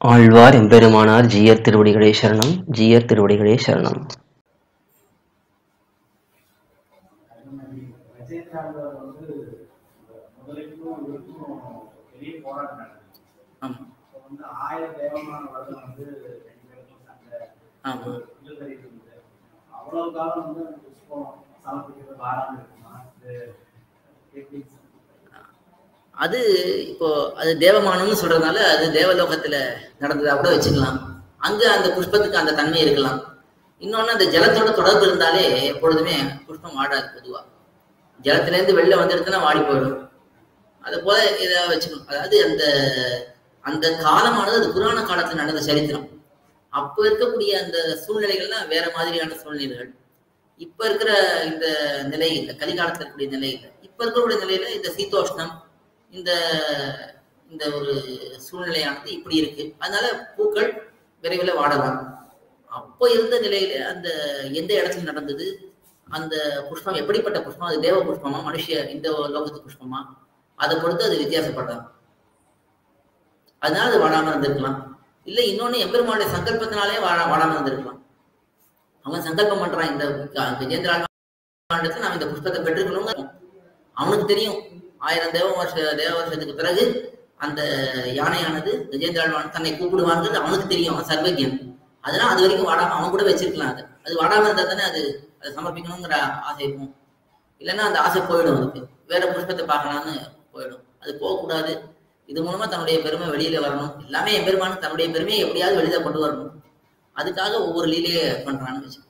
ஆழ்வார் எம்பெருமானார் ஜீயர் திருவடிகளே சரணம் ஜீயர் திருவடிகளே சரணம் ரஜினிகாந்த் வந்து முதலுக்கும் இவருக்கும் பெரிய போராட்டம் நடக்குது ஆமா இப்போ வந்து ஆயிரம் தேவமான வருடம் வந்து ரெண்டு பேருக்கும் சண்டை ஆமா நிலத்தடி இருந்தது அவ்வளவு காலம் வந்து அந்த புஷ்பம் சமர்ப்பிக்கிறது வாராமல் இருக்குமா இது எப்படி அது இப்போ அது தேவமானம்னு சொல்றதுனால அது தேவலோகத்துல நடந்ததா கூட வச்சுக்கலாம் அங்க அந்த புஷ்பத்துக்கு அந்த தன்மை இருக்கலாம் இன்னொன்னு அந்த ஜலத்தோட தொடர்பு இருந்தாலே எப்பொழுதுமே புஷ்பம் வாடாது பொதுவா ஜலத்துல இருந்து வெளில வந்துடுதுன்னா வாடி போயிடும் அது போல இதை வச்சுக்கணும் அதாவது அந்த அந்த காலமானது அது புராண காலத்துல நடந்த சரித்திரம் அப்ப இருக்கக்கூடிய அந்த சூழ்நிலைகள்லாம் வேற மாதிரியான சூழ்நிலைகள் இப்ப இருக்கிற இந்த நிலை இல்லை கலிகாலத்துல இருக்கக்கூடிய நிலை இல்லை இப்ப இருக்கக்கூடிய நிலையில இந்த சீதோஷ்ணம் இந்த இந்த ஒரு சூழ்நிலையானது இப்படி இருக்கு அதனால பூக்கள் விரைவில் வாடலாம் அப்போ இருந்த நிலையில அந்த எந்த இடத்துல நடந்தது அந்த புஷ்பம் எப்படிப்பட்ட புஷ்பம் அது தேவ புஷ்பமா மனுஷ இந்த லோகத்து புஷ்பமா அதை பொறுத்து அது வித்தியாசப்படலாம் அதனால அது வாடாம இருந்திருக்கலாம் இல்ல இன்னொன்னு எம்பெருமானுடைய சங்கல்பத்தினாலே வாழ வாடாம இருந்திருக்கலாம் அவன் சங்கல்பம் பண்றான் இந்த க- கஜேந்திர ஆண்டத்துல நாம் இந்த புஷ்பத்தை பெற்றுக்கணுங்க அவனுக்கு தெரியும் ஆயிரம் தேவ வருஷ தேவ வருஷத்துக்கு பிறகு அந்த யானையானது கஜேந்திராழ்வான் தன்னை கூப்பிடுவான்றது அவனுக்கு தெரியும் அவன் சர்வஜன் அதனால அது வரைக்கும் வாடாம அவன் கூட வச்சிருக்கலாம் அது அது வாடாம இருந்தா தானே அது அதை சமர்ப்பிக்கணுங்கிற ஆசை இருக்கும் இல்லைன்னா அந்த ஆசை போயிடும் அதுக்கு வேற புஷ்பத்தை பார்க்கலாம்னு போயிடும் அது போகக்கூடாது இது மூலமா தன்னுடைய பெருமை வெளியில வரணும் எல்லாமே என் பெருமான் தன்னுடைய பெருமையை எப்படியாவது வெளியில கொண்டு வரணும் அதுக்காக ஒவ்வொரு லீலையை பண்றான்னு வச்சு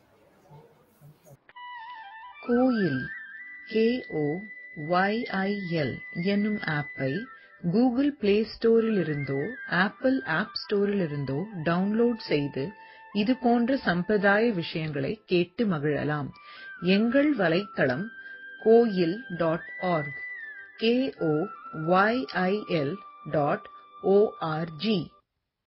கோயில் கேஓ ஒய்ஐஎல் என்னும் ஆப்பை கூகுள் பிளே ஸ்டோரிலிருந்தோ ஆப்பிள் ஆப் ஸ்டோரிலிருந்தோ டவுன்லோட் செய்து இது போன்ற சம்பிரதாய விஷயங்களை கேட்டு மகிழலாம் எங்கள் வலைத்தளம் கோயில் dot org K O Y I L dot O R G